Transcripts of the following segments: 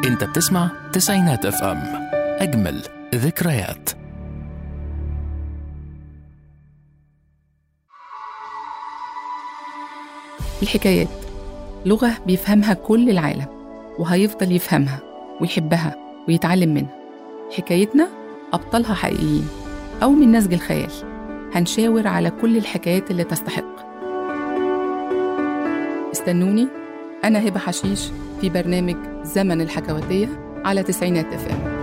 انت بتسمع تسعينات اف ام اجمل ذكريات الحكايات لغة بيفهمها كل العالم وهيفضل يفهمها ويحبها ويتعلم منها حكايتنا أبطالها حقيقيين أو من نسج الخيال هنشاور على كل الحكايات اللي تستحق استنوني أنا هبة حشيش في برنامج زمن الحكواتية على تسعينات اف ام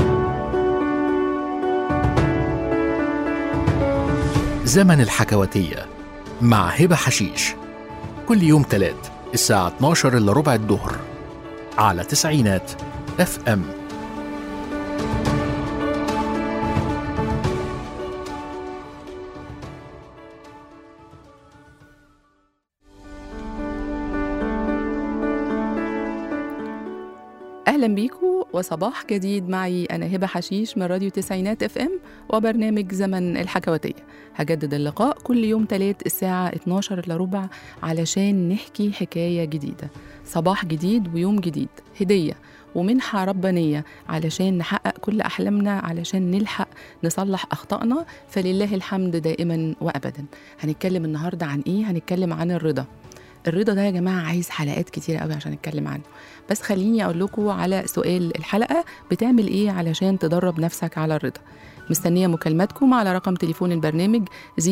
زمن الحكواتية مع هبة حشيش كل يوم تلات الساعة 12 إلا ربع الظهر على تسعينات اف ام أهلا بيكم وصباح جديد معي أنا هبة حشيش من راديو تسعينات اف ام وبرنامج زمن الحكواتية هجدد اللقاء كل يوم تلات الساعة 12 إلا ربع علشان نحكي حكاية جديدة صباح جديد ويوم جديد هدية ومنحة ربانية علشان نحقق كل أحلامنا علشان نلحق نصلح أخطائنا فلله الحمد دائما وأبدا هنتكلم النهاردة عن إيه؟ هنتكلم عن الرضا الرضا ده يا جماعة عايز حلقات كتيرة قوي عشان نتكلم عنه بس خليني أقول لكم على سؤال الحلقة بتعمل إيه علشان تدرب نفسك على الرضا مستنية مكالماتكم على رقم تليفون البرنامج 010427894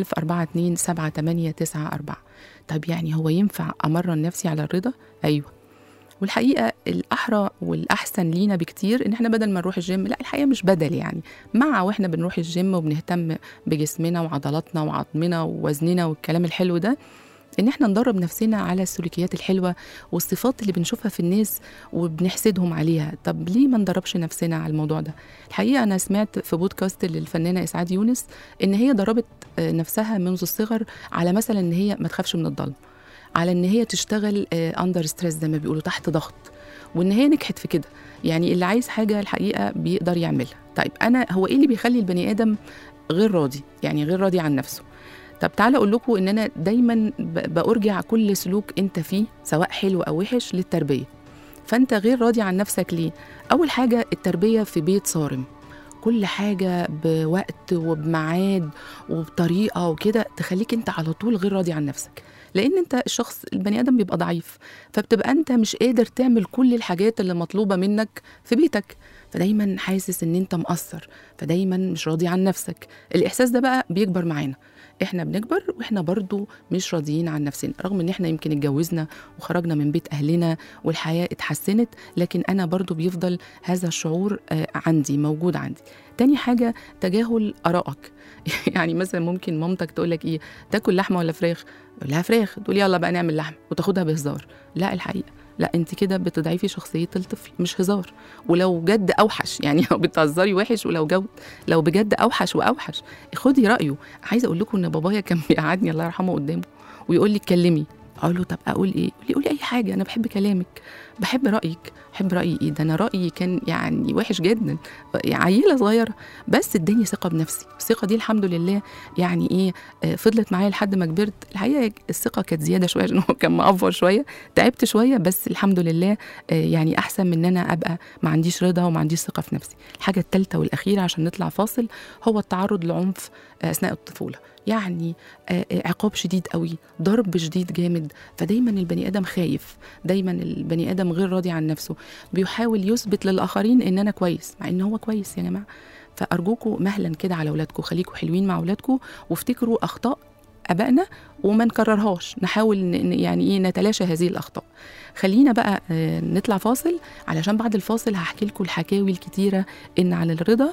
طب يعني هو ينفع أمرن نفسي على الرضا؟ أيوه والحقيقة الأحرى والأحسن لينا بكتير إن إحنا بدل ما نروح الجيم لا الحقيقة مش بدل يعني مع وإحنا بنروح الجيم وبنهتم بجسمنا وعضلاتنا وعظمنا ووزننا والكلام الحلو ده ان احنا ندرب نفسنا على السلوكيات الحلوه والصفات اللي بنشوفها في الناس وبنحسدهم عليها طب ليه ما ندربش نفسنا على الموضوع ده الحقيقه انا سمعت في بودكاست للفنانه اسعاد يونس ان هي دربت نفسها منذ الصغر على مثلا ان هي ما تخافش من الضلمه على ان هي تشتغل اندر ستريس زي ما بيقولوا تحت ضغط وان هي نجحت في كده يعني اللي عايز حاجه الحقيقه بيقدر يعملها طيب انا هو ايه اللي بيخلي البني ادم غير راضي يعني غير راضي عن نفسه طب تعالى اقول لكم ان انا دايما بارجع كل سلوك انت فيه سواء حلو او وحش للتربيه فانت غير راضي عن نفسك ليه اول حاجه التربيه في بيت صارم كل حاجة بوقت وبميعاد وبطريقة وكده تخليك انت على طول غير راضي عن نفسك لان انت الشخص البني ادم بيبقى ضعيف فبتبقى انت مش قادر تعمل كل الحاجات اللي مطلوبة منك في بيتك فدايما حاسس ان انت مقصر فدايما مش راضي عن نفسك الاحساس ده بقى بيكبر معانا احنا بنكبر واحنا برضو مش راضيين عن نفسنا رغم ان احنا يمكن اتجوزنا وخرجنا من بيت اهلنا والحياه اتحسنت لكن انا برضو بيفضل هذا الشعور عندي موجود عندي تاني حاجه تجاهل ارائك يعني مثلا ممكن مامتك تقول لك ايه تاكل لحمه ولا فراخ لها فراخ تقول يلا بقى نعمل لحمه وتاخدها بهزار لا الحقيقه لا انت كده بتضعفي شخصيه الطفل مش هزار ولو جد اوحش يعني لو بتهزري وحش ولو جو لو بجد اوحش واوحش خدي رايه عايزه اقول لكم ان بابايا كان بيقعدني الله يرحمه قدامه ويقول لي اتكلمي اقول له طب اقول ايه يقول لي قولي اي حاجه انا بحب كلامك بحب رايك بحب رايي ايه ده انا رايي كان يعني وحش جدا عيله صغيره بس اداني ثقه بنفسي الثقه دي الحمد لله يعني ايه فضلت معايا لحد ما كبرت الحقيقه الثقه كانت زياده شويه عشان هو كان مقفر شويه تعبت شويه بس الحمد لله يعني احسن من ان انا ابقى ما عنديش رضا وما عنديش ثقه في نفسي الحاجه الثالثه والاخيره عشان نطلع فاصل هو التعرض لعنف اثناء الطفوله يعني عقاب شديد قوي ضرب شديد جامد فدايما البني ادم خايف دايما البني ادم غير راضي عن نفسه بيحاول يثبت للاخرين ان انا كويس مع ان هو كويس يا جماعه فارجوكم مهلا كده على اولادكم خليكم حلوين مع اولادكم وافتكروا اخطاء ابائنا وما نكررهاش نحاول يعني ايه نتلاشى هذه الاخطاء خلينا بقى نطلع فاصل علشان بعد الفاصل هحكي لكم الحكاوي الكتيره ان عن الرضا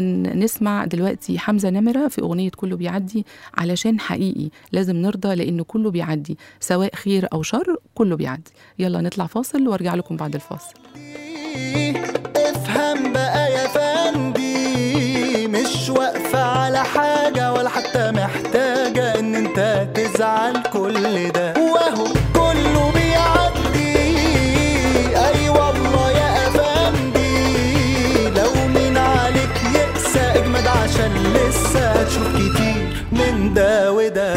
هنسمع دلوقتي حمزه نمره في اغنيه كله بيعدي علشان حقيقي لازم نرضى لان كله بيعدي سواء خير او شر كله بيعدي يلا نطلع فاصل وارجع لكم بعد الفاصل افهم بقى يا فندي مش واقفة على حاجة ولا حتى محتاجة ان انت تزعل كل ده وهو كله بيعدي اي والله يا افندي لو مين عليك يقسى اجمد عشان لسه هتشوف كتير من ده وده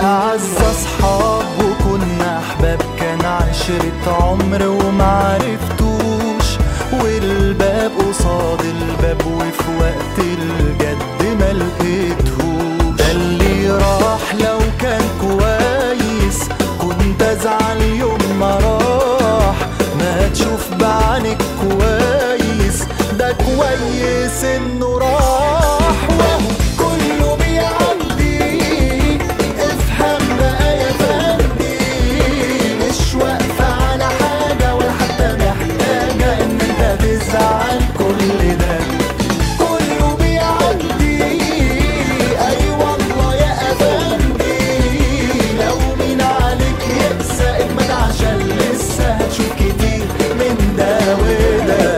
أعز أصحاب وكنا أحباب كان عشرة عمر ومعرفتوش والباب قصاد الباب وفي وقت الجد ما لقيتهوش ده اللي راح لو كان كويس كنت أزعل يوم ما راح ما تشوف بعينك كويس ده كويس إنه راح وهو كله بيعدي افهم بقى يا فندي مش واقفة على حاجة ولا حتى محتاجة إن أنت تزعل كل ده كله بيعدي أي والله يا أفندي لو مين عليك يقسى اجمد عشان لسه هتشوف كتير من ده وده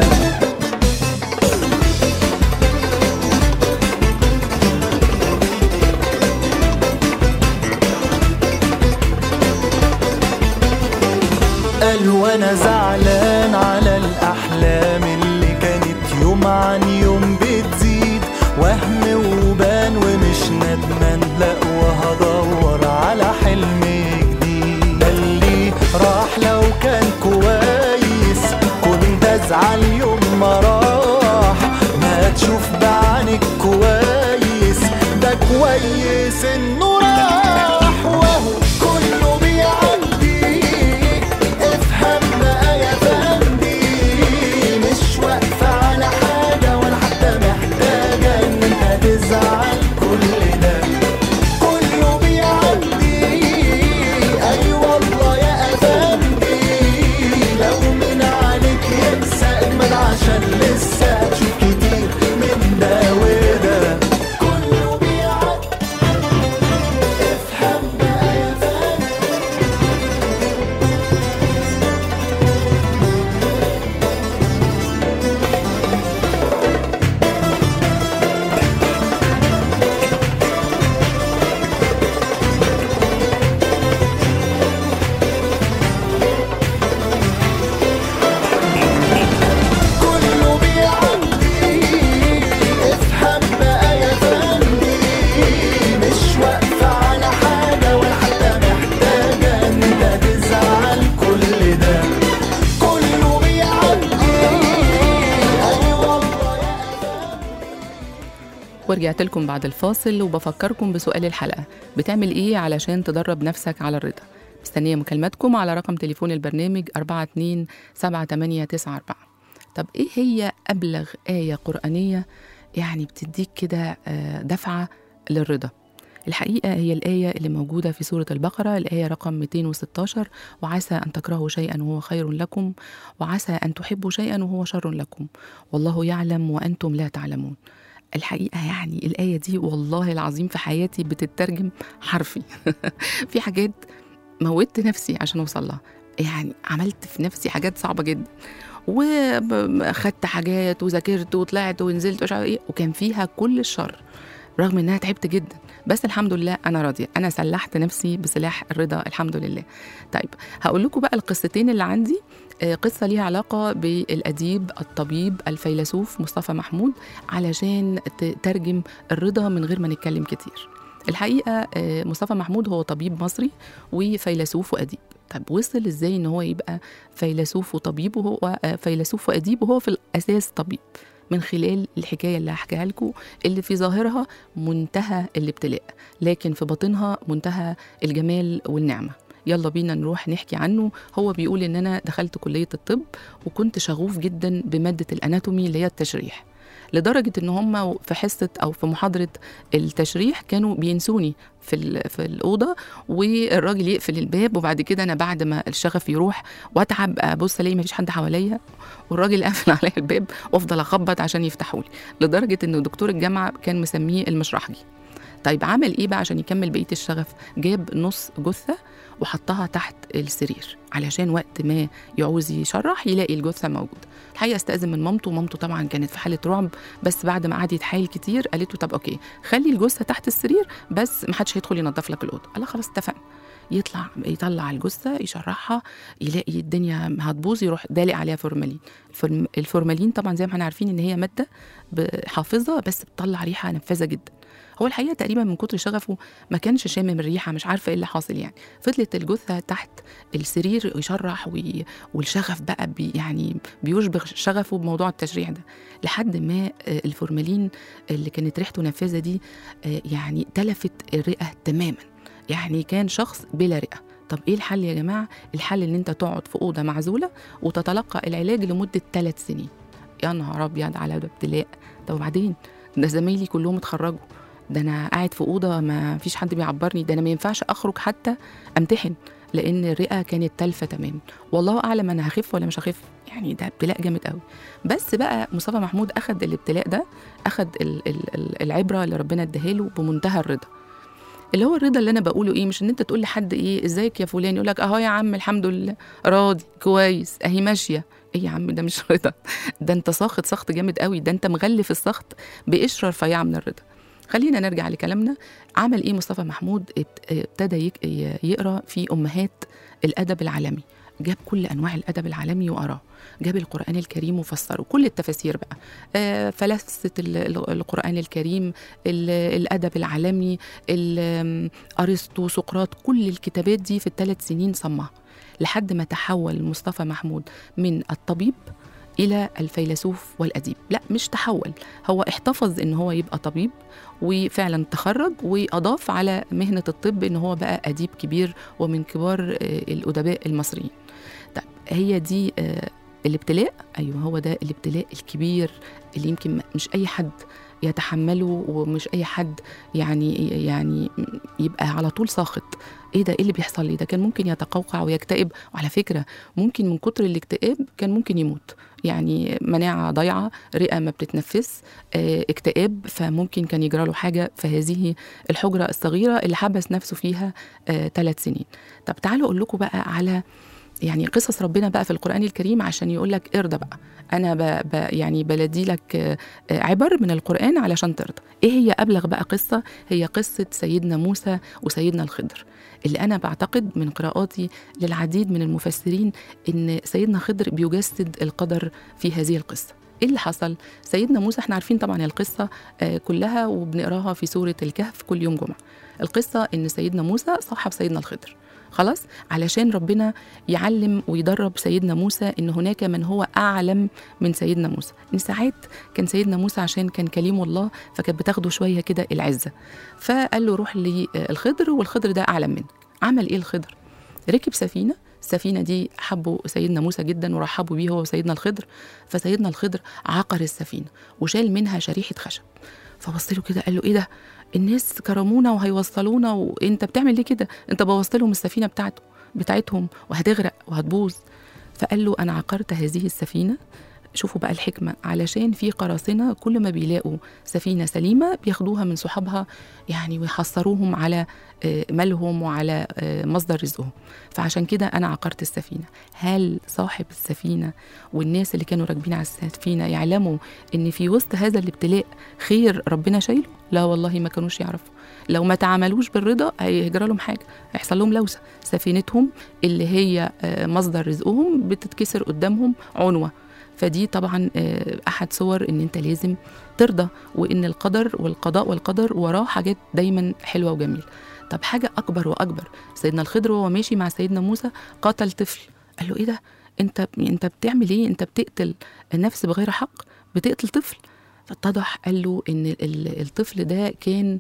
قال وانا زعلان على الاحلام اللي كانت يوم عن يوم بتزيد وهم وبان ومش ندمان لا وهدور على حلم جديد ده اللي راح لو كان كويس كنت ازعل يوم ما راح ما تشوف بعينك كويس ده كويس انه راح وهو كله بيعدي افهم بقى يا فندي مش واقفة على حاجة ولا حتى محتاجة ان انت تزعل كل ده كله بيعدي اي والله يا افندي لو من عليك يقسى اجمد عشان لسه هتشوف كتير من ده وده كله بيعدي افهم بقى يا فندي كله بيعدي افهم بقى يا فندي مش واقفة على حاجة ولا حتى محتاجة ان انت تزعل كل ده كله بيعدي اي والله يا ورجعت لكم بعد الفاصل وبفكركم بسؤال الحلقة بتعمل إيه علشان تدرب نفسك على الرضا مستنية مكالماتكم على رقم تليفون البرنامج 42 7894 طب إيه هي أبلغ آية قرآنية يعني بتديك كده آه، دفعة للرضا الحقيقة هي الآية اللي موجودة في سورة البقرة الآية رقم 216 وعسى أن تكرهوا شيئا وهو خير لكم وعسى أن تحبوا شيئا وهو شر لكم والله يعلم وأنتم لا تعلمون الحقيقة يعني الآية دي والله العظيم في حياتي بتترجم حرفي في حاجات موتت نفسي عشان أوصل لها يعني عملت في نفسي حاجات صعبة جدا وخدت حاجات وذاكرت وطلعت ونزلت ومش عارفة ايه وكان فيها كل الشر رغم انها تعبت جدا بس الحمد لله انا راضيه انا سلحت نفسي بسلاح الرضا الحمد لله طيب هقول لكم بقى القصتين اللي عندي آه، قصه ليها علاقه بالاديب الطبيب الفيلسوف مصطفى محمود علشان تترجم الرضا من غير ما نتكلم كتير الحقيقه آه، مصطفى محمود هو طبيب مصري وفيلسوف واديب طب وصل ازاي ان هو يبقى فيلسوف وطبيب وهو آه، فيلسوف واديب وهو في الاساس طبيب من خلال الحكايه اللي هحكيها لكم اللي في ظاهرها منتهى الابتلاء لكن في باطنها منتهى الجمال والنعمه يلا بينا نروح نحكي عنه هو بيقول ان انا دخلت كليه الطب وكنت شغوف جدا بماده الاناتومي اللي هي التشريح لدرجه ان هم في حصه او في محاضره التشريح كانوا بينسوني في ال- في الاوضه والراجل يقفل الباب وبعد كده انا بعد ما الشغف يروح واتعب ابص الاقي مفيش حد حواليا والراجل قافل عليا الباب وافضل اخبط عشان يفتحوا لي لدرجه ان دكتور الجامعه كان مسميه المشرحجي طيب عمل ايه بقى عشان يكمل بقيه الشغف جاب نص جثه وحطها تحت السرير علشان وقت ما يعوز يشرح يلاقي الجثه موجوده الحقيقه استاذن من مامته مامته طبعا كانت في حاله رعب بس بعد ما قعد يتحايل كتير قالت له طب اوكي خلي الجثه تحت السرير بس ما حدش هيدخل ينظف لك الاوضه قال لها خلاص اتفقنا يطلع يطلع الجثه يشرحها يلاقي الدنيا هتبوظ يروح دالق عليها فورمالين الفورم- الفورمالين طبعا زي ما احنا عارفين ان هي ماده ب- حافظه بس بتطلع ريحه نفاذه جدا هو الحقيقه تقريبا من كتر شغفه ما كانش شامم الريحه مش عارفه ايه اللي حاصل يعني فضلت الجثه تحت السرير يشرح وي... والشغف بقى بي يعني بيشبغ شغفه بموضوع التشريح ده لحد ما آه، الفورمالين اللي كانت ريحته نفاذه دي آه، يعني تلفت الرئه تماما يعني كان شخص بلا رئه طب ايه الحل يا جماعه الحل ان انت تقعد في اوضه معزوله وتتلقى العلاج لمده ثلاث سنين يا نهار ابيض على ده ابتلاء طب وبعدين ده زمايلي كلهم اتخرجوا ده انا قاعد في اوضه ما فيش حد بيعبرني ده انا ما ينفعش اخرج حتى امتحن لان الرئه كانت تالفه تماما والله اعلم انا هخف ولا مش هخف يعني ده ابتلاء جامد قوي بس بقى مصطفى محمود اخد الابتلاء ده اخد ال- ال- ال- العبره اللي ربنا اداها له بمنتهى الرضا اللي هو الرضا اللي انا بقوله ايه مش ان انت تقول لحد ايه ازيك يا فلان يقول لك اهو يا عم الحمد لله راضي كويس اهي ماشيه ايه يا عم ده مش رضا ده انت ساخط سخط جامد قوي ده انت مغلف السخط بقشره رفيعه من الرضا خلينا نرجع لكلامنا عمل ايه مصطفى محمود ابت- ابتدى يك- ي- يقرا في امهات الادب العالمي جاب كل انواع الادب العالمي وقراه جاب القران الكريم وفسره كل التفاسير بقى آه، فلسفه ال- ال- القران الكريم ال- الادب العالمي ال- آم، ارسطو سقراط كل الكتابات دي في الثلاث سنين صمها لحد ما تحول مصطفى محمود من الطبيب الى الفيلسوف والاديب لا مش تحول هو احتفظ ان هو يبقى طبيب وفعلا تخرج واضاف على مهنه الطب ان هو بقى اديب كبير ومن كبار آه، الادباء المصريين طيب هي دي آه، الابتلاء ايوه هو ده الابتلاء الكبير اللي يمكن ما- مش اي حد يتحمله ومش اي حد يعني يعني يبقى على طول ساخط ايه ده ايه اللي بيحصل لي ده كان ممكن يتقوقع ويكتئب وعلى فكره ممكن من كتر الاكتئاب كان ممكن يموت يعني مناعه ضايعه رئه ما بتتنفس آه، اكتئاب فممكن كان يجرى له حاجه في هذه الحجره الصغيره اللي حبس نفسه فيها ثلاث سنين طب تعالوا اقول لكم بقى على يعني قصص ربنا بقى في القرآن الكريم عشان يقول لك ارضى بقى أنا ب ب يعني بلدي لك آه، آه، عبر من القرآن علشان ترضى إيه هي أبلغ بقى قصة هي قصة سيدنا موسى وسيدنا الخضر اللي أنا بعتقد من قراءاتي للعديد من المفسرين إن سيدنا خضر بيجسد القدر في هذه القصة ايه اللي حصل؟ سيدنا موسى احنا عارفين طبعا القصه آه، كلها وبنقراها في سوره الكهف كل يوم جمعه. القصه ان سيدنا موسى صاحب سيدنا الخضر. خلاص؟ علشان ربنا يعلم ويدرب سيدنا موسى ان هناك من هو اعلم من سيدنا موسى ان ساعات كان سيدنا موسى عشان كان كليم الله فكانت بتاخده شويه كده العزه فقال له روح للخضر والخضر ده اعلم منك عمل ايه الخضر ركب سفينه السفينه دي حبوا سيدنا موسى جدا ورحبوا بيه هو وسيدنا الخضر فسيدنا الخضر عقر السفينه وشال منها شريحه خشب فبص له كده قال له ايه ده الناس كرمونا وهيوصلونا وانت بتعمل ليه كده انت بوظت لهم السفينه بتاعته بتاعتهم وهتغرق وهتبوظ فقال له انا عقرت هذه السفينه شوفوا بقى الحكمة علشان في قراصنة كل ما بيلاقوا سفينة سليمة بياخدوها من صحابها يعني ويحصروهم على آه، مالهم وعلى آه، مصدر رزقهم فعشان كده أنا عقرت السفينة هل صاحب السفينة والناس اللي كانوا راكبين على السفينة يعلموا إن في وسط هذا الابتلاء خير ربنا شايله لا والله ما كانوش يعرفوا لو ما تعاملوش بالرضا هيجرى لهم حاجة هيحصل لهم لوسة سفينتهم اللي هي آه، مصدر رزقهم بتتكسر قدامهم عنوة فدي طبعا آه، احد صور ان انت لازم ترضى وان القدر والقضاء والقدر وراه حاجات دايما حلوه وجميله طب حاجه اكبر واكبر سيدنا الخضر وهو ماشي مع سيدنا موسى قتل طفل قال له ايه ده انت انت بتعمل ايه انت بتقتل النفس بغير حق بتقتل طفل فاتضح قال له ان ال- الطفل ده كان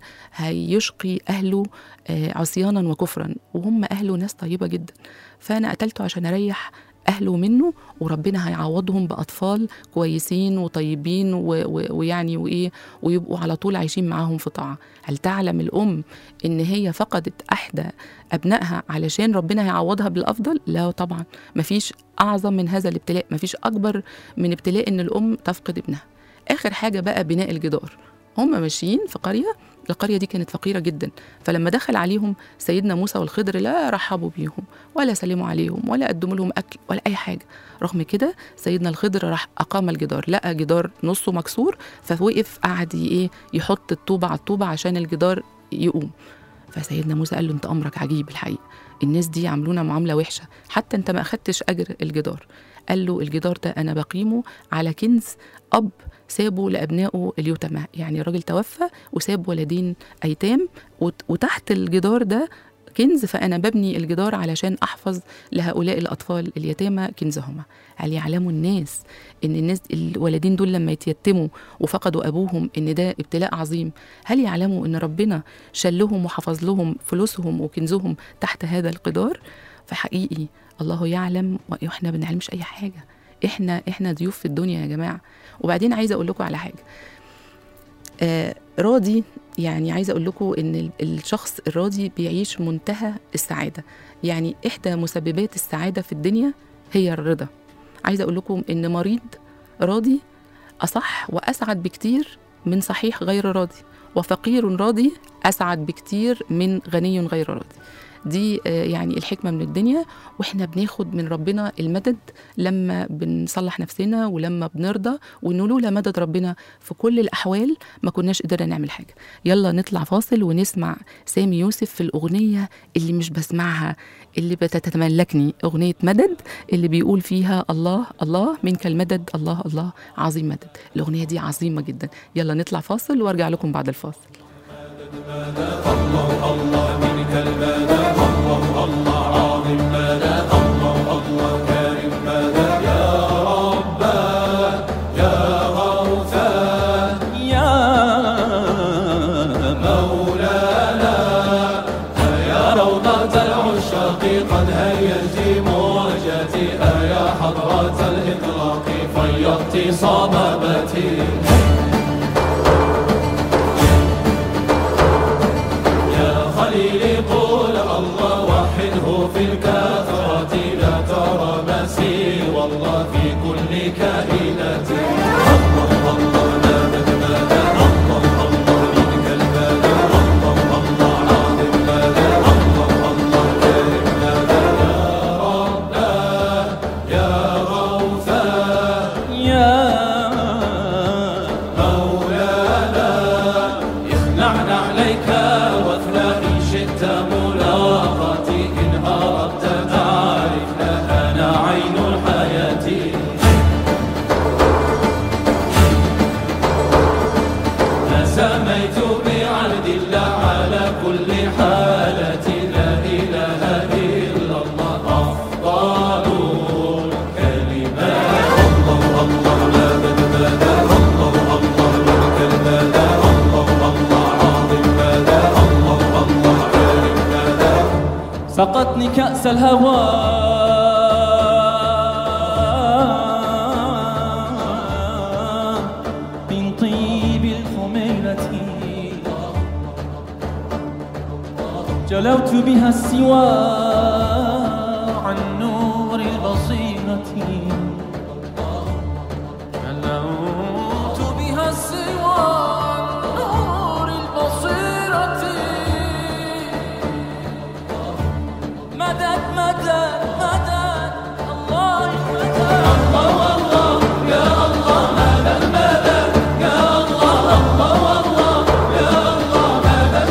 هيشقي اهله آه، عصيانا وكفرا وهم اهله ناس طيبه جدا فانا قتلته عشان اريح اهله منه وربنا هيعوضهم باطفال كويسين وطيبين و- و- ويعني وايه ويبقوا على طول عايشين معاهم في طاعه هل تعلم الام ان هي فقدت احدى ابنائها علشان ربنا هيعوضها بالافضل لا طبعا مفيش اعظم من هذا الابتلاء مفيش اكبر من ابتلاء ان الام تفقد ابنها اخر حاجه بقى بناء الجدار هم ماشيين في قريه القريه دي كانت فقيره جدا فلما دخل عليهم سيدنا موسى والخضر لا رحبوا بيهم ولا سلموا عليهم ولا قدموا لهم اكل ولا اي حاجه رغم كده سيدنا الخضر راح اقام الجدار لقى جدار نصه مكسور فوقف قعد ي- ايه يحط الطوبه على الطوبه عشان الجدار يقوم فسيدنا موسى قال له انت امرك عجيب الحقيقه الناس دي عاملونا معامله وحشه حتى انت ما اخدتش اجر الجدار قال له الجدار ده انا بقيمه على كنز اب سابه لابنائه اليتامى يعني الراجل توفى وساب ولدين ايتام وت- وتحت الجدار ده كنز فانا ببني الجدار علشان احفظ لهؤلاء الاطفال اليتامى كنزهما هل يعلم الناس ان الناس الولدين دول لما يتيتموا وفقدوا ابوهم ان ده ابتلاء عظيم هل يعلموا ان ربنا شلهم وحفظ لهم فلوسهم وكنزهم تحت هذا الجدار فحقيقي الله يعلم واحنا ما بنعلمش اي حاجه احنا احنا ضيوف في الدنيا يا جماعه وبعدين عايزه اقول لكم على حاجه آه راضي يعني عايزه اقول لكم ان ال- الشخص الراضي بيعيش منتهى السعاده يعني احدى مسببات السعاده في الدنيا هي الرضا عايزه اقول لكم ان مريض راضي اصح واسعد بكتير من صحيح غير راضي وفقير راضي اسعد بكتير من غني غير راضي دي آه، يعني الحكمه من الدنيا واحنا بناخد من ربنا المدد لما بنصلح نفسنا ولما بنرضى وانه لولا مدد ربنا في كل الاحوال ما كناش قدرنا نعمل حاجه يلا نطلع فاصل ونسمع سامي يوسف في الاغنيه اللي مش بسمعها اللي بتتملكني اغنيه مدد اللي بيقول فيها الله الله منك المدد الله الله عظيم مدد الاغنيه دي عظيمه جدا يلا نطلع فاصل وارجع لكم بعد الفاصل يا مولانا يا روضة العشاق قد هيجت موجتي يا حضرة الإطلاق فيضت صبابتي يا خليلي قول الله وحده في الكثرة لا ترى ما سوى الله في كل كائنتي يا مولانا اخلعنا عليك واثنى إن شئت ملاقتي إن أردت تعرفنا أنا عين الحياة سميت بعهد الله على كل حالة لا إله إلا الله أفضل الكلمات الله الله لا بدل الله الله لك المدى الله الله عظيم مدى الله الله كريم مدى سقتني كأس الهوى من طيب الخميلة جلوت بها السوى عن نور البصيرة جلوت بها السوى عن نور البصيرة مدد مدد مدد الله مدد الله الله يا الله مدد مدد يا الله الله الله يا الله مدد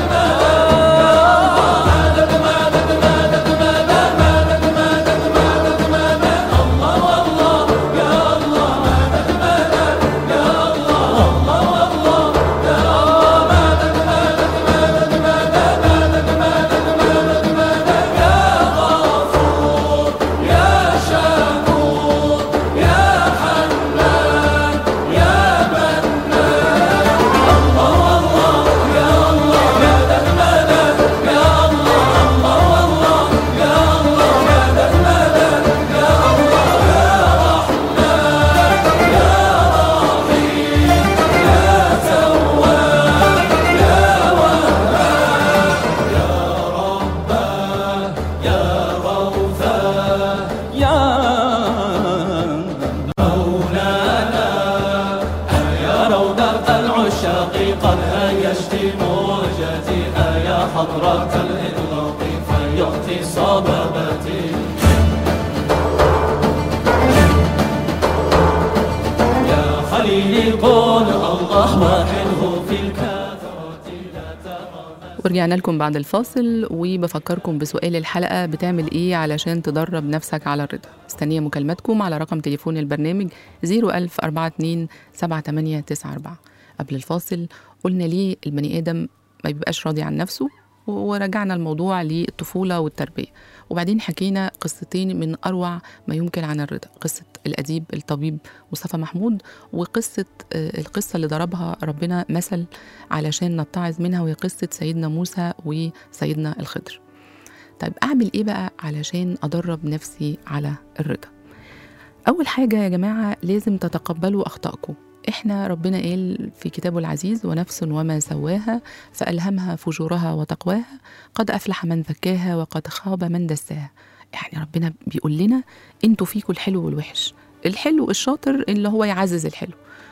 مدد مدد مدد مدد مدد مدد مدد مدد الله الله يا الله مدد مدد يا الله الله الله يا مدد مدد مدد مدد مدد مدد مدد يا غفور يا شكور يا حنان يا منان الله الله يا الله مدد مدد يا الله الله الله يا الله مدد مدد يا الله يا رحمن يا رحيم يا تواب يا وهاب يا رباه يا غوثاه يا مولانا يا روضة العشاق قد هيجت موجتي يا حضرة الإطلاق فيأتي صبابتي يا خليلي قول الله واحده في الكثرة لا ترى ورجعنا لكم بعد الفاصل وبفكركم بسؤال الحلقة بتعمل إيه علشان تدرب نفسك على الرضا مستنية مكالماتكم على رقم تليفون البرنامج 01042 7894 قبل الفاصل قلنا ليه البني آدم ما بيبقاش راضي عن نفسه ورجعنا الموضوع للطفولة والتربية وبعدين حكينا قصتين من أروع ما يمكن عن الرضا قصة الأديب الطبيب مصطفى محمود وقصة آه، القصة اللي ضربها ربنا مثل علشان نتعظ منها وهي قصة سيدنا موسى وسيدنا الخضر طيب أعمل إيه بقى علشان أدرب نفسي على الرضا أول حاجة يا جماعة لازم تتقبلوا أخطائكم إحنا ربنا قال في كتابه العزيز ونفس وما سواها فألهمها فجورها وتقواها قد أفلح من زكاها وقد خاب من دساها يعني ربنا بيقول لنا انتوا فيكوا الحلو والوحش الحلو الشاطر اللي هو يعزز الحلو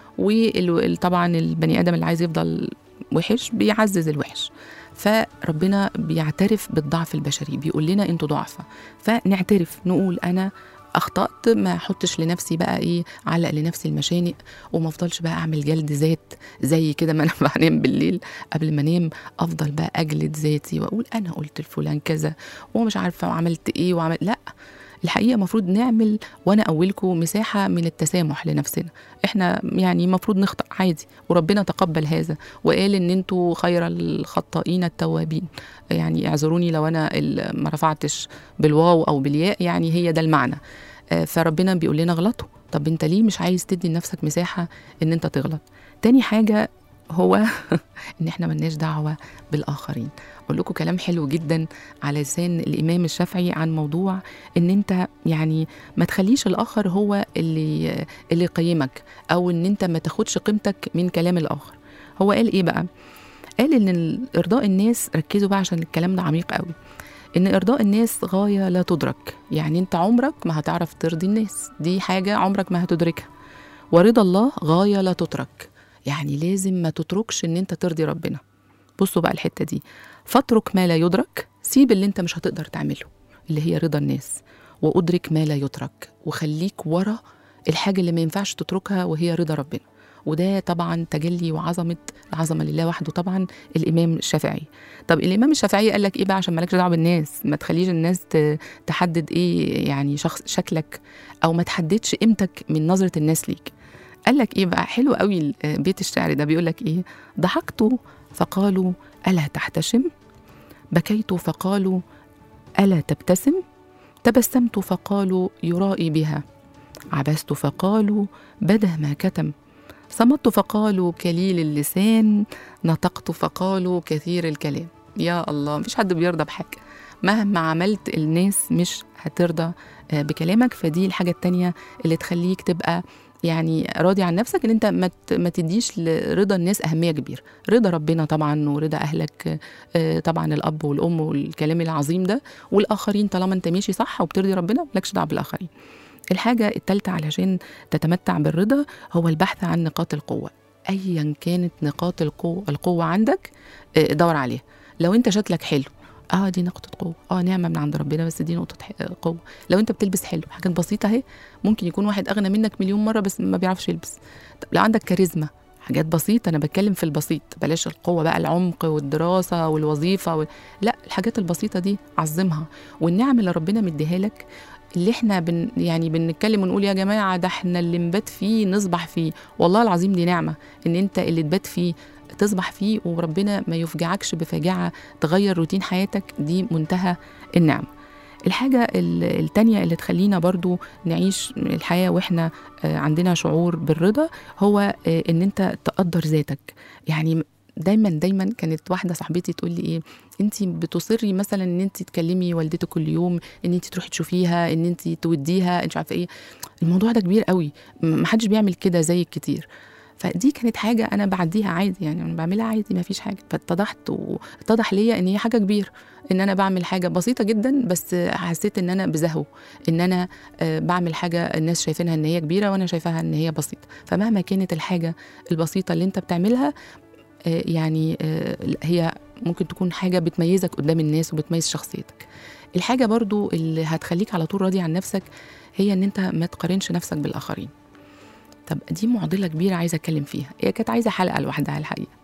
وطبعا البني ادم اللي عايز يفضل وحش بيعزز الوحش فربنا بيعترف بالضعف البشري بيقول لنا انتوا ضعفة فنعترف نقول انا اخطات ما احطش لنفسي بقى ايه علق لنفسي المشانق وما افضلش بقى اعمل جلد ذات زي كده ما انا بنام بالليل قبل ما انام افضل بقى اجلد ذاتي واقول انا قلت لفلان كذا ومش عارفه وعملت ايه وعمل لا الحقيقه المفروض نعمل وانا اولكم مساحه من التسامح لنفسنا احنا يعني المفروض نخطأ عادي وربنا تقبل هذا وقال ان انتوا خير الخطائين التوابين يعني اعذروني لو انا ال- ما رفعتش بالواو او بالياء يعني هي ده المعنى آه، فربنا بيقول لنا غلطوا طب انت ليه مش عايز تدي لنفسك مساحه ان انت تغلط تاني حاجه هو ان احنا ملناش دعوه بالاخرين اقول لكم كلام حلو جدا على لسان الامام الشافعي عن موضوع ان انت يعني ما تخليش الاخر هو اللي اللي يقيمك او ان انت ما تاخدش قيمتك من كلام الاخر هو قال ايه بقى قال ان ال- ارضاء الناس ركزوا بقى عشان الكلام ده عميق قوي ان ارضاء الناس غايه لا تدرك يعني انت عمرك ما هتعرف ترضي الناس دي حاجه عمرك ما هتدركها ورضا الله غايه لا تترك يعني لازم ما تتركش ان انت ترضي ربنا بصوا بقى الحته دي فاترك ما لا يدرك سيب اللي انت مش هتقدر تعمله اللي هي رضا الناس وادرك ما لا يترك وخليك ورا الحاجه اللي ما ينفعش تتركها وهي رضا ربنا وده طبعا تجلي وعظمه العظمه لله وحده طبعا الامام الشافعي طب الامام الشافعي قال لك ايه بقى عشان مالكش دعوه بالناس ما تخليش الناس ت- تحدد ايه يعني شخص شكلك او ما تحددش قيمتك من نظره الناس ليك قال لك ايه بقى حلو قوي ال- بيت الشعر ده بيقول لك ايه ضحكت فقالوا الا تحتشم بكيت فقالوا الا تبتسم تبسمت فقالوا يرائي بها عبست فقالوا بدا ما كتم صمت فقالوا كليل اللسان نطقت فقالوا كثير الكلام يا الله مفيش حد بيرضى بحاجه مهما عملت الناس مش هترضى آه، بكلامك فدي الحاجه التانية اللي تخليك تبقى يعني راضي عن نفسك ان انت ما ت- ما تديش لرضا الناس اهميه كبيره رضا ربنا طبعا ورضا اهلك آه، طبعا الاب والام والكلام العظيم ده والاخرين طالما انت ماشي صح وبترضي ربنا مالكش دعوه بالاخرين الحاجه الثالثه علشان تتمتع بالرضا هو البحث عن نقاط القوه ايا كانت نقاط القوه القوه عندك آه، دور عليها لو انت شكلك حلو اه دي نقطة قوة اه نعمة من عند ربنا بس دي نقطة ح- قوة لو انت بتلبس حلو حاجات بسيطة اهي ممكن يكون واحد اغنى منك مليون مرة بس ما بيعرفش يلبس طب لو عندك كاريزما حاجات بسيطة أنا بتكلم في البسيط بلاش القوة بقى العمق والدراسة والوظيفة وال... لا الحاجات البسيطة دي عظمها والنعم اللي ربنا مديها لك اللي احنا بن يعني بنتكلم ونقول يا جماعة ده احنا اللي نبات فيه نصبح فيه والله العظيم دي نعمة ان انت اللي تبات فيه تصبح فيه وربنا ما يفجعكش بفاجعة تغير روتين حياتك دي منتهى النعمة الحاجة ال- التانية اللي تخلينا برضو نعيش الحياة وإحنا آه، عندنا شعور بالرضا هو آه، إن أنت تقدر ذاتك يعني دايما دايما كانت واحدة صاحبتي تقول لي إيه أنت بتصري مثلا إن أنت تكلمي والدتك كل يوم إن أنت تروحي تشوفيها إن أنت توديها أنت عارفة إيه الموضوع ده كبير قوي م- محدش بيعمل كده زيك كتير فدي كانت حاجة أنا بعديها عادي يعني أنا بعملها عادي ما فيش حاجة فاتضحت واتضح ليا إن هي حاجة كبيرة إن أنا بعمل حاجة بسيطة جدا بس حسيت إن أنا بزهو إن أنا آه، بعمل حاجة الناس شايفينها إن هي كبيرة وأنا شايفاها إن هي بسيطة فمهما كانت الحاجة البسيطة اللي أنت بتعملها آه، يعني آه، هي ممكن تكون حاجة بتميزك قدام الناس وبتميز شخصيتك الحاجة برضو اللي هتخليك على طول راضي عن نفسك هي إن أنت ما تقارنش نفسك بالآخرين طب دي معضله كبيره عايزه اتكلم فيها هي كانت عايزه حلقه لوحدها الحقيقه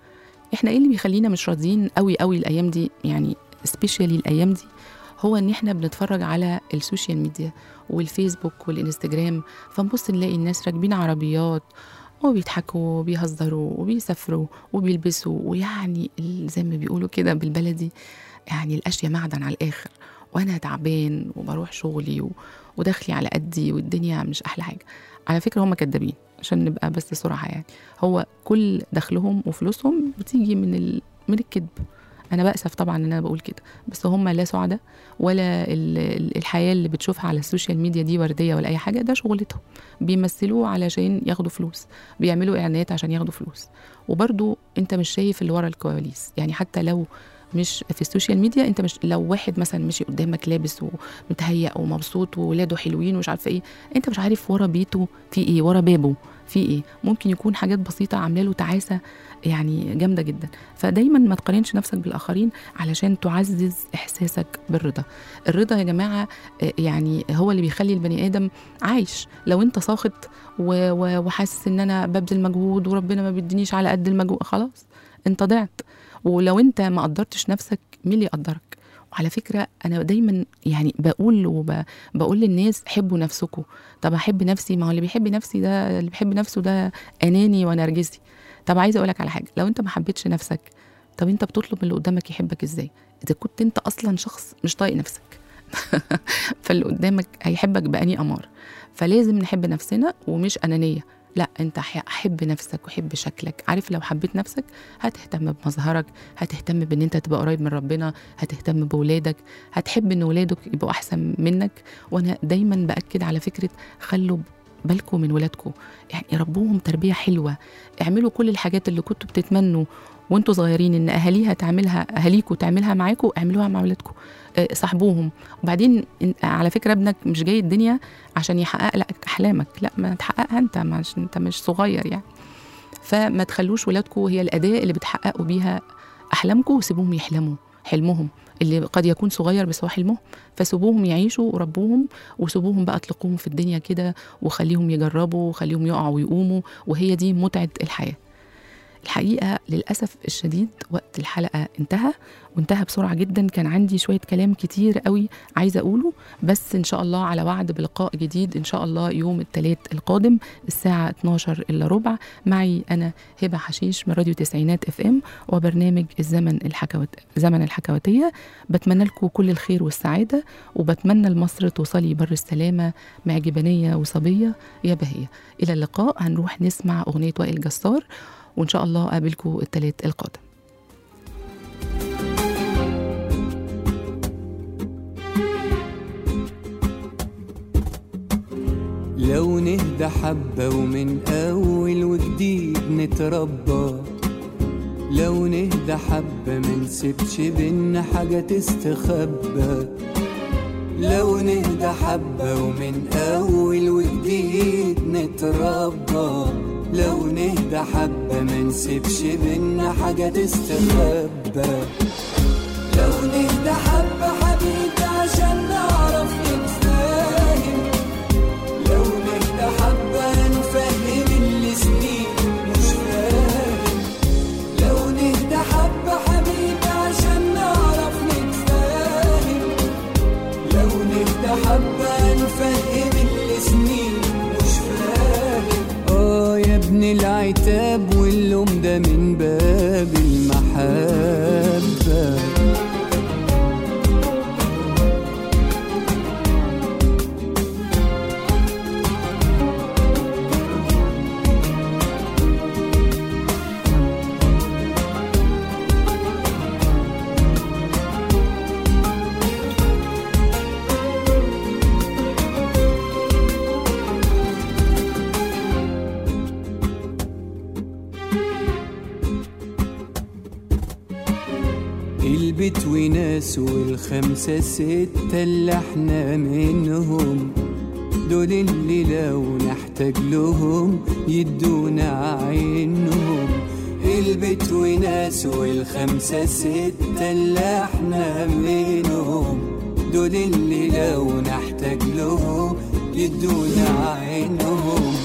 احنا ايه اللي بيخلينا مش راضيين قوي قوي الايام دي يعني سبيشالي الايام دي هو ان احنا بنتفرج على السوشيال ميديا والفيسبوك والانستجرام فنبص نلاقي الناس راكبين عربيات وبيضحكوا وبيهزروا وبيسافروا وبيلبسوا ويعني ال- زي ما بيقولوا كده بالبلدي يعني الاشياء معدن على الاخر وانا تعبان وبروح شغلي و... ودخلي على قدي والدنيا مش احلى حاجه على فكره هم كدابين عشان نبقى بس صراحه يعني هو كل دخلهم وفلوسهم بتيجي من ال... من الكذب انا باسف طبعا ان انا بقول كده بس هم لا سعداء ولا ال- ال- الحياه اللي بتشوفها على السوشيال ميديا دي ورديه ولا اي حاجه ده شغلتهم بيمثلوه علشان ياخدوا فلوس بيعملوا اعلانات عشان ياخدوا فلوس وبرضو انت مش شايف اللي ورا الكواليس يعني حتى لو مش في السوشيال ميديا انت مش لو واحد مثلا مشي قدامك لابس ومتهيأ ومبسوط وولاده حلوين ومش عارفه ايه انت مش عارف ورا بيته في ايه ورا بابه في ايه ممكن يكون حاجات بسيطه عامله له تعاسه يعني جامده جدا فدايما ما تقارنش نفسك بالاخرين علشان تعزز احساسك بالرضا الرضا يا جماعه آه، يعني هو اللي بيخلي البني ادم عايش لو انت ساخط و- و- وحاسس ان انا ببذل مجهود وربنا ما بيدينيش على قد المجهود خلاص انت ضعت ولو انت ما قدرتش نفسك مين اللي يقدرك وعلى فكره انا دايما يعني بقول وبقول للناس حبوا نفسكم طب احب نفسي ما هو اللي بيحب نفسي ده اللي بيحب نفسه ده اناني ونرجسي طب عايزه اقول لك على حاجه لو انت ما حبيتش نفسك طب انت بتطلب من اللي قدامك يحبك ازاي اذا كنت انت اصلا شخص مش طايق نفسك فاللي قدامك هيحبك بأني أمار فلازم نحب نفسنا ومش أنانية لا انت ح- حب نفسك وحب شكلك عارف لو حبيت نفسك هتهتم بمظهرك هتهتم بان انت تبقى قريب من ربنا هتهتم بولادك هتحب ان ولادك يبقوا احسن منك وانا دايما باكد على فكره خلوا بالكم من ولادكم يعني ربوهم تربيه حلوه اعملوا كل الحاجات اللي كنتوا بتتمنوا وانتوا صغيرين ان اهاليها تعملها اهاليكوا تعملها معاكم اعملوها مع ولادكم آه، صاحبوهم وبعدين إن- على فكره ابنك مش جاي الدنيا عشان يحقق لك احلامك لا ما تحققها انت ما عشان انت مش صغير يعني فما تخلوش ولادكم هي الاداه اللي بتحققوا بيها احلامكم وسيبوهم يحلموا حلمهم اللي قد يكون صغير بس هو حلمهم فسيبوهم يعيشوا وربوهم وسيبوهم بقى اطلقوهم في الدنيا كده وخليهم يجربوا وخليهم يقعوا ويقوموا وهي دي متعه الحياه الحقيقه للاسف الشديد وقت الحلقه انتهى وانتهى بسرعه جدا كان عندي شويه كلام كتير قوي عايزه اقوله بس ان شاء الله على وعد بلقاء جديد ان شاء الله يوم الثلاث القادم الساعه 12 الا ربع معي انا هبه حشيش من راديو تسعينات اف ام وبرنامج الزمن الحكوت زمن الحكواتيه بتمنى لكم كل الخير والسعاده وبتمنى لمصر توصلي بر السلامه معجبانيه وصبيه يا بهيه الى اللقاء هنروح نسمع اغنيه وائل جسار وان شاء الله اقابلكم الثلاث القادم لو نهدى حبة ومن أول وجديد نتربى لو نهدى حبة منسيبش بينا حاجة تستخبى لو نهدى حبة ومن أول وجديد نتربى لو نهدى حبة منسيبش بينا حاجة تستخبى لو نهدى حبة حبيبي عشان نعرف نتفاهم لو نهدى حبة نفهم اللي سنين مش فاهم لو نهدى حبة حبيبي عشان نعرف نتفاهم لو نهدى حبة نفهم اللي سنين مش فاهم اه يا ابن العتاب واللوم ده من باب المحبه البيت وناس والخمسة ستة اللي احنا منهم دول اللي لو نحتاج لهم يدونا عينهم البيت وناس والخمسة ستة اللي احنا منهم دول اللي لو نحتاج لهم يدونا عينهم